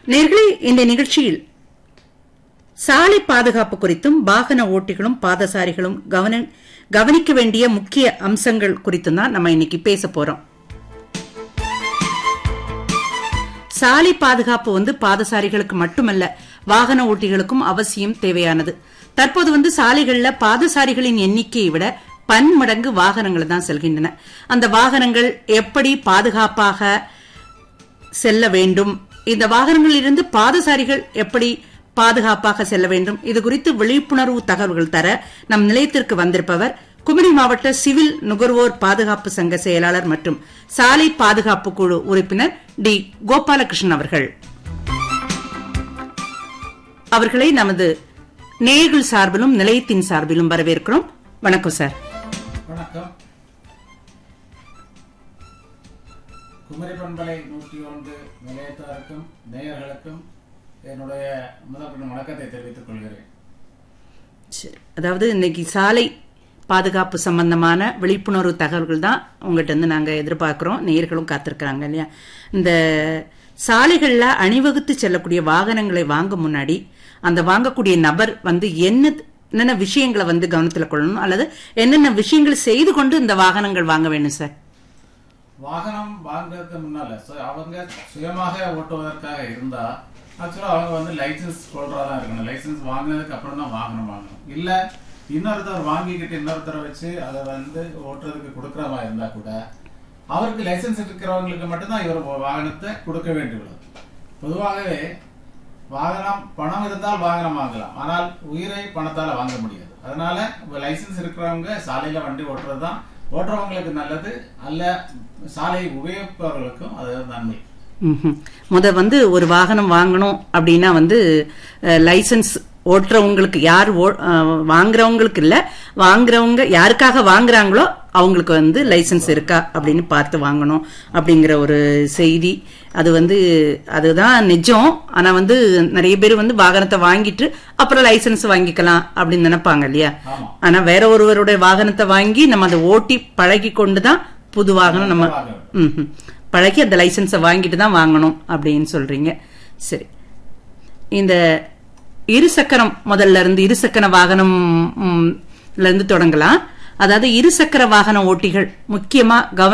நேர்களே இந்த நிகழ்ச்சியில் சாலை பாதுகாப்பு குறித்தும் வாகன ஓட்டிகளும் பாதசாரிகளும் கவன கவனிக்க வேண்டிய முக்கிய அம்சங்கள் குறித்தும் தான் நம்ம இன்னைக்கு பேச போறோம் சாலை பாதுகாப்பு வந்து பாதசாரிகளுக்கு மட்டுமல்ல வாகன ஓட்டிகளுக்கும் அவசியம் தேவையானது தற்போது வந்து சாலைகள்ல பாதசாரிகளின் எண்ணிக்கையை விட பன்மடங்கு வாகனங்கள் தான் செல்கின்றன அந்த வாகனங்கள் எப்படி பாதுகாப்பாக செல்ல வேண்டும் இந்த வாகனங்களில் இருந்து பாதசாரிகள் எப்படி பாதுகாப்பாக செல்ல வேண்டும் இது குறித்து விழிப்புணர்வு தகவல்கள் தர நம் நிலையத்திற்கு வந்திருப்பவர் குமரி மாவட்ட சிவில் நுகர்வோர் பாதுகாப்பு சங்க செயலாளர் மற்றும் சாலை பாதுகாப்பு குழு உறுப்பினர் டி கோபாலகிருஷ்ணன் அவர்கள் அவர்களை நமது நேயர்கள் சார்பிலும் நிலையத்தின் சார்பிலும் வரவேற்கிறோம் வணக்கம் சார் வணக்கம் குமரி பண்பலை நூற்றி ஒன்று நிலையத்தாருக்கும் நேயர்களுக்கும் என்னுடைய முதற்கொண்டு வணக்கத்தை தெரிவித்துக் கொள்கிறேன் சரி. அதாவது இன்னைக்கு சாலை பாதுகாப்பு சம்பந்தமான விழிப்புணர்வு தகவல்கள் தான் உங்கள்கிட்ட இருந்து நாங்க எதிர்பார்க்கிறோம் நேயர்களும் காத்திருக்கிறாங்க இல்லையா இந்த சாலைகள்ல அணிவகுத்து செல்லக்கூடிய வாகனங்களை வாங்க முன்னாடி அந்த வாங்கக்கூடிய நபர் வந்து என்ன என்னென்ன விஷயங்களை வந்து கவனத்தில் கொள்ளணும் அல்லது என்னென்ன விஷயங்கள் செய்து கொண்டு இந்த வாகனங்கள் வாங்க வேணும் சார் வாகனம் வாங்குறதுக்கு முன்னால so அவங்க சுயமாக ஓட்டுவதற்காக இருந்தா ஆக்சுவலா அவங்க வந்து லைசன்ஸ் கொள்றதா இருக்கணும் லைசன்ஸ் வாங்கினதுக்கு அப்புறம் தான் வாகனம் வாங்கணும் இல்ல இன்னொருத்தர் வாங்கிக்கிட்டு இன்னொருத்தரை வச்சு அதை வந்து ஓட்டுறதுக்கு கொடுக்குற மாதிரி இருந்தா கூட அவருக்கு லைசன்ஸ் இருக்கிறவங்களுக்கு மட்டும்தான் இவர் வாகனத்தை கொடுக்க வேண்டியுள்ளது பொதுவாகவே வாகனம் பணம் இருந்தால் வாகனம் வாங்கலாம் ஆனால் உயிரை பணத்தால வாங்க முடியாது அதனால லைசன்ஸ் இருக்கிறவங்க சாலையில வண்டி ஓட்டுறது தான் ஓட்டுறவங்களுக்கு நல்லது அல்ல சாலை உபயோகிப்பவர்களுக்கும் அது நன்மை ம்ஹும். முத வந்து ஒரு வாகனம் வாங்கணும் அப்படின்னா வந்து லைசன்ஸ் ஓட்டுறவங்களுக்கு யார் ஓ- அஹ், வாங்குறவங்களுக்கு இல்ல வாங்குறவங்க யாருக்காக வாங்குறாங்களோ அவங்களுக்கு வந்து லைசன்ஸ் இருக்கா அப்படின்னு பார்த்து வாங்கணும் அப்படிங்கிற ஒரு செய்தி அது வந்து அதுதான் நிஜம் ஆனா வந்து நிறைய பேர் வந்து வாகனத்தை வாங்கிட்டு அப்புறம் லைசன்ஸ் வாங்கிக்கலாம் அப்படின்னு நினைப்பாங்க இல்லையா ஆமா ஆனா வேற ஒருவருடைய வாகனத்தை வாங்கி நம்ம அதை ஓட்டி பழகி கொண்டுதான் புது வாகனம் நம்ம வாங்க வேண்டும். ம்ஹும். பழகி அந்த லைசன்ஸை வாங்கிட்டு தான் வாங்கணும் அப்படின்னு சொல்றீங்க சரி இந்த இருசக்கரம் முதல்ல இருந்து இருசக்கர வாகனம் ம், ல இருந்து தொடங்கலாம் அதாவது இருசக்கர வாகன ஓட்டிகள் முக்கியமா கவனம்